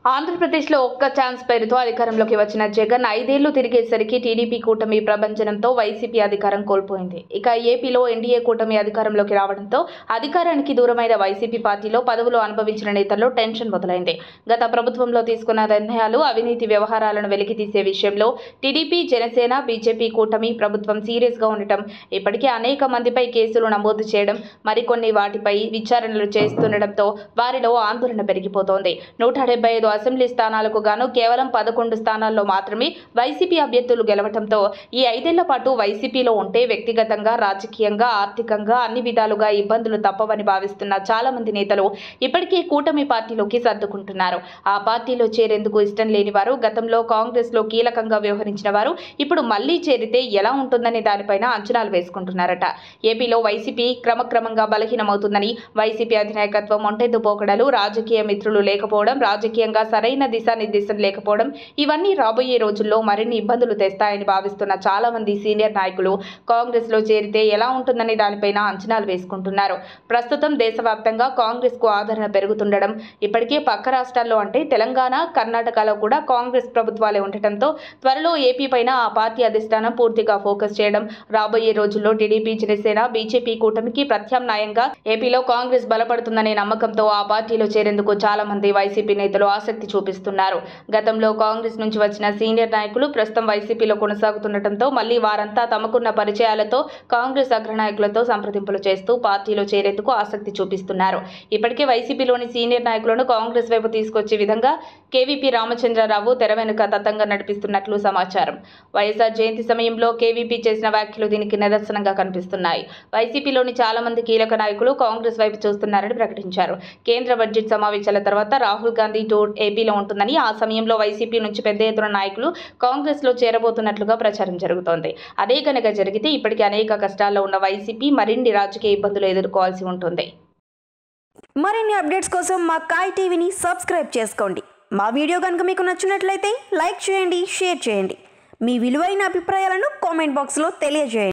ఆంధ్రప్రదేశ్లో ఒక్క ఛాన్స్ పేరుతో అధికారంలోకి వచ్చిన జగన్ ఐదేళ్లు తిరిగేసరికి టీడీపీ కూటమి ప్రభంజనంతో వైసీపీ అధికారం కోల్పోయింది ఇక ఏపీలో ఎన్డీఏ కూటమి అధికారంలోకి రావడంతో అధికారానికి దూరమైన వైసీపీ పార్టీలో పదవులు అనుభవించిన నేతల్లో టెన్షన్ మొదలైంది గత ప్రభుత్వంలో తీసుకున్న నిర్ణయాలు అవినీతి వ్యవహారాలను వెలికితీసే విషయంలో టీడీపీ జనసేన బీజేపీ కూటమి ప్రభుత్వం సీరియస్ గా ఉండటం ఇప్పటికే అనేక మందిపై కేసులు నమోదు చేయడం మరికొన్ని వాటిపై విచారణలు చేస్తుండటంతో వారిలో ఆందోళన పెరిగిపోతోంది నూట డెబ్బై ఐదు అసెంబ్లీ స్థానాలకు గాను కేవలం పదకొండు స్థానాల్లో మాత్రమే వైసీపీ అభ్యర్థులు గెలవడంతో ఈ ఐదేళ్ల పాటు వైసీపీలో ఉంటే వ్యక్తిగతంగా రాజకీయంగా ఆర్థికంగా అన్ని విధాలుగా ఇబ్బందులు తప్పవని భావిస్తున్న చాలా మంది నేతలు ఇప్పటికే కూటమి పార్టీలోకి సర్దుకుంటున్నారు ఆ పార్టీలో చేరేందుకు ఇష్టం లేని వారు గతంలో కాంగ్రెస్ లో కీలకంగా వ్యవహరించిన వారు ఇప్పుడు మళ్లీ చేరితే ఎలా ఉంటుందనే దానిపైన అంచనాలు వేసుకుంటున్నారట ఏపీలో వైసీపీ క్రమక్రమంగా బలహీనమవుతుందని వైసీపీ అధినాయకత్వం ఒంటెద్దు పోకడలు రాజకీయ మిత్రులు లేకపోవడం రాజకీయంగా సరైన దిశానిర్దేశం లేకపోవడం ఇవన్నీ రాబోయే రోజుల్లో మరిన్ని ఇబ్బందులు తెస్తాయని భావిస్తున్న చాలా మంది సీనియర్ నాయకులు కాంగ్రెస్ లో చేరితే ఎలా ఉంటుందనే దానిపైన అంచనాలు వేసుకుంటున్నారు ప్రస్తుతం దేశవ్యాప్తంగా కాంగ్రెస్ కు ఆదరణ పెరుగుతుండడం ఇప్పటికే పక్క రాష్ట్రాల్లో అంటే తెలంగాణ కర్ణాటకలో కూడా కాంగ్రెస్ ప్రభుత్వాలే ఉండటంతో త్వరలో ఏపీ పైన ఆ పార్టీ అధిష్టానం పూర్తిగా ఫోకస్ చేయడం రాబోయే రోజుల్లో టీడీపీ జనసేన బీజేపీ కూటమికి ప్రత్యామ్నాయంగా ఏపీలో కాంగ్రెస్ బలపడుతుందనే నమ్మకంతో ఆ పార్టీలో చేరేందుకు చాలా మంది వైసీపీ నేతలు ఆసక్తి చూపిస్తున్నారు గతంలో కాంగ్రెస్ నుంచి వచ్చిన సీనియర్ నాయకులు ప్రస్తుతం వైసీపీలో కొనసాగుతుండటంతో మళ్లీ వారంతా తమకున్న పరిచయాలతో కాంగ్రెస్ అగ్రనాయకులతో సంప్రదింపులు చేస్తూ పార్టీలో చేరేందుకు ఆసక్తి చూపిస్తున్నారు ఇప్పటికే వైసీపీలోని సీనియర్ నాయకులను కాంగ్రెస్ వైపు తీసుకొచ్చే విధంగా కేవీపీ రామచంద్రరావు తెర వెనుక తతంగా నడిపిస్తున్నట్లు సమాచారం వైఎస్ఆర్ జయంతి సమయంలో కేవీపీ చేసిన వ్యాఖ్యలు దీనికి నిదర్శనంగా కనిపిస్తున్నాయి వైసీపీలోని చాలా మంది కీలక నాయకులు కాంగ్రెస్ వైపు చూస్తున్నారని ప్రకటించారు కేంద్ర బడ్జెట్ సమావేశాల తర్వాత రాహుల్ గాంధీ టూర్ ఏపీలో ఉంటుందని ఆ సమయంలో వైసీపీ నుంచి పెద్ద ఎత్తున నాయకులు కాంగ్రెస్ లో చేరబోతున్నట్లుగా ప్రచారం జరుగుతోంది అదే కనుక జరిగితే ఇప్పటికే అనేక కష్టాల్లో ఉన్న వైసీపీ మరిన్ని రాజకీయ ఇబ్బందులు ఎదుర్కోవాల్సి ఉంటుంది మరిన్ని అప్డేట్స్ కోసం మా కాయ్ టీవీని సబ్స్క్రైబ్ చేసుకోండి మా వీడియో కనుక మీకు నచ్చినట్లయితే లైక్ చేయండి షేర్ చేయండి మీ విలువైన అభిప్రాయాలను కామెంట్ బాక్స్లో తెలియజేయండి